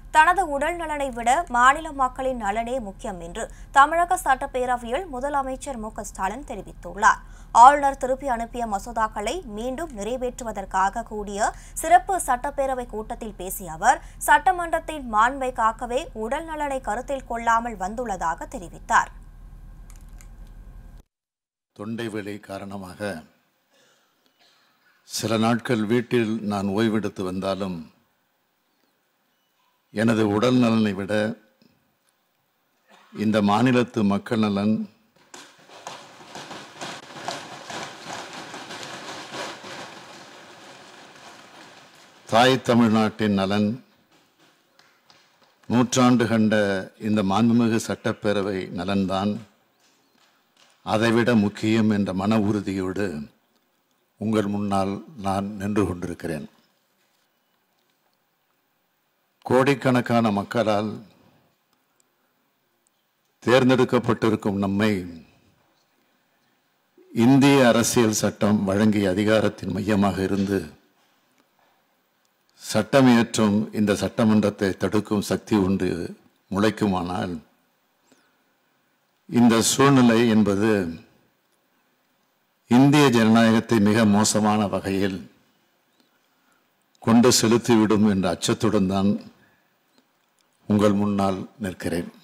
தனது உடல் நலனை விட மாநில மக்களின் நலனே முக்கியம் என்று தமிழக சட்டப்பேரவையில் முதலமைச்சர் மு க ஸ்டாலின் தெரிவித்துள்ளார் ஆளுநர் திருப்பி அனுப்பிய மசோதாக்களை மீண்டும் நிறைவேற்றுவதற்காக கூடிய சிறப்பு சட்டப்பேரவை கூட்டத்தில் பேசிய அவர் சட்டமன்றத்தின் மாண்பை காக்கவே உடல் நலனை கருத்தில் கொள்ளாமல் வந்துள்ளதாக தெரிவித்தார் தொண்டை வலி காரணமாக சில நாட்கள் வீட்டில் நான் ஓய்வெடுத்து வந்தாலும் எனது உடல் நலனை விட இந்த மாநிலத்து மக்கள் நலன் தாய் தமிழ்நாட்டின் நலன் நூற்றாண்டு கண்ட இந்த மாண்புமிகு சட்டப்பேரவை நலன்தான் அதைவிட முக்கியம் என்ற மன உறுதியோடு உங்கள் முன்னால் நான் நின்று கொண்டிருக்கிறேன் கோடிக்கணக்கான மக்களால் தேர்ந்தெடுக்கப்பட்டிருக்கும் நம்மை இந்திய அரசியல் சட்டம் வழங்கிய அதிகாரத்தின் மையமாக இருந்து சட்டம் இயற்றும் இந்த சட்டமன்றத்தை தடுக்கும் சக்தி ஒன்று முளைக்குமானால் இந்த சூழ்நிலை என்பது இந்திய ஜனநாயகத்தை மிக மோசமான வகையில் கொண்டு செலுத்திவிடும் என்ற அச்சத்துடன் தான் உங்கள் முன்னால் நிற்கிறேன்